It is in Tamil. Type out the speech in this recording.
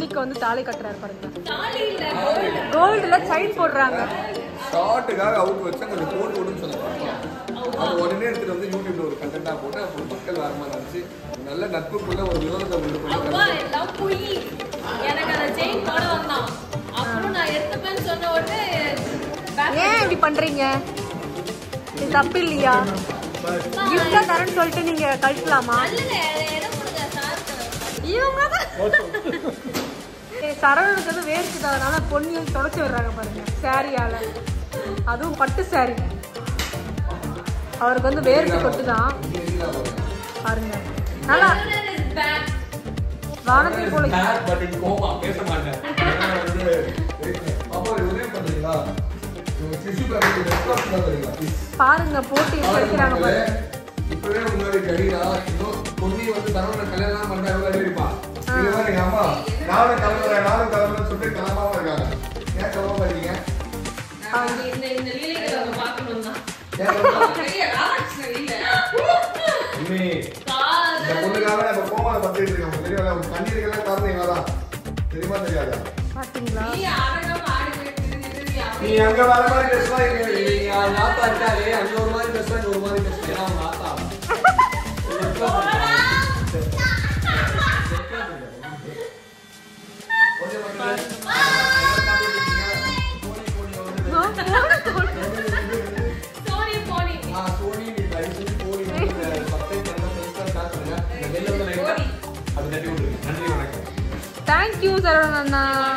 பொன்னிக்கு வந்து தாலி கட்டுறாரு பாருங்க தாலி இல்ல கோல்டு கோல்டுல செயின் போடுறாங்க ஷார்ட்டுக்காக அவுட் வச்சு அங்கே போட்டு விடுன்னு சொன்னாங்க அது உடனே எடுத்துட்டு வந்து யூடியூப்ல ஒரு கண்டென்ட்டாக போட்டு அப்புறம் மக்கள் வர மாதிரி இருந்துச்சு நல்ல நட்புக்குள்ள ஒரு விரோதத்தை உண்டு அப்பா பண்ணி எல்லாம் பொய் எனக்கு அந்த செயின் போட வந்தான் அப்புறம் நான் எடுத்துப்பேன்னு சொன்ன உடனே back ஏன் இப்படி பண்றீங்க இது தப்பு இல்லையா கிஃப்டா தரேன்னு சொல்லிட்டு நீங்க கழட்டலாமா நல்லங்க இடம் கொடுங்க சார் இவங்க சரவணனுக்கு வந்து வேர்க்குது அதனால பொண்ணு வந்து தொடச்சி விடுறாங்க பாருங்க சாரியால அதுவும் பட்டு சாரி அவருக்கு வந்து வேர்க்கு கொட்டு தான் பாருங்க நல்லா இஸ் பேக் வானத்தை போல பட் இன் கோமா பேச மாட்டேன் ஏன்னா வந்து, பாப்பா இது உதவி பண்றீங்களா இவங்க tissue paper க்கு response தான் தரீங்களா? Please. பாருங்க போட்டு வைக்கிறாங்க பாருங்க, பாருங்க இப்பவே முன்னாடி கடிதா இன்னும் பொன்னி வந்து தரவனை கல்யாணம் பண்ற எவ்வளவு இருப்பா இது மாதிரி எங்க அம்மா நானும் கிளம்புறேன் நானும் கிளம்புறேன்னு சொல்லிட்டு கிளம்பாம இருக்காங்க ஏன் கிளம்பாம இருக்கீங்க இந்த இந்த லீலைகளை அவங்க பார்க்கணும் தான் ஏன் கிளம்பாம? பெரிய ராமகிருஷ்ணன் இல்ல உண்மை. காதல் இந்த பொண்ணுக்காக நான் இப்ப கோமால பத்திட்டு இருக்கேன் உங்களுக்கு தெரியுமா உங்க கண்ணீருக்கெல்லாம் காரணம் இவ தான் தெரியுமா தெரியாதா பாத்தீங்களா நீ அரங்கம் ஆடி போயிட்டு நீ அப்படி அங்க வர மாதிரி பேசுவா இங்க நீங்க அவங்க ஆத்தா இருக்காரு அங்க ஒரு மாதிரி பேசுவா இங்க ஒரு மாதிரி பேசுவா ஏன்னா அவங்க ஆத்தா சோனி போனி அது தட்டி விட்டுருங்க நன்றி வணக்கம் தேங்க்யூ சரவணன் அண்ணா